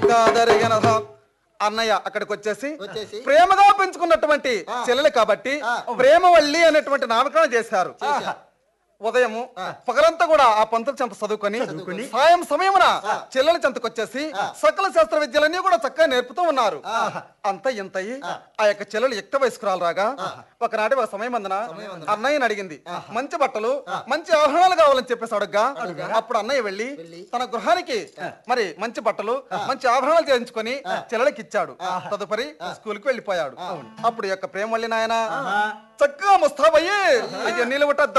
విధంగా జరిగినదో అన్నయ్య అక్కడికి వచ్చేసి వచ్చేసి ప్రేమగా పెంచుకున్నటువంటి చెల్లెలు కాబట్టి ప్రేమవల్లి అనేటువంటి నామకరణం చేశారు ఉదయము పగలంతా కూడా ఆ పంతుల చెంత చదువుకొని సాయం సమయమున చెల్లెల చెంతకొచ్చేసి సకల శాస్త్ర విద్యలన్నీ కూడా చక్కగా నేర్పుతూ ఉన్నారు అంత ఇంత అయ్యి ఆ యొక్క చెల్లెలు యుక్త వయస్కురాలు రాగా ఒకనాటి ఒక సమయం అందన అన్నయ్యని అడిగింది మంచి బట్టలు మంచి ఆభరణాలు కావాలని చెప్పేసి అడగ్గా అప్పుడు అన్నయ్య వెళ్ళి తన గృహానికి మరి మంచి బట్టలు మంచి ఆభరణాలు చేయించుకొని చెల్లెలకి ఇచ్చాడు తదుపరి స్కూల్ కి వెళ్ళిపోయాడు అప్పుడు ఈ యొక్క ప్రేమ వల్లి నాయన చక్కగా ముస్తాబయ్యి అయ్యో నిలబట్ట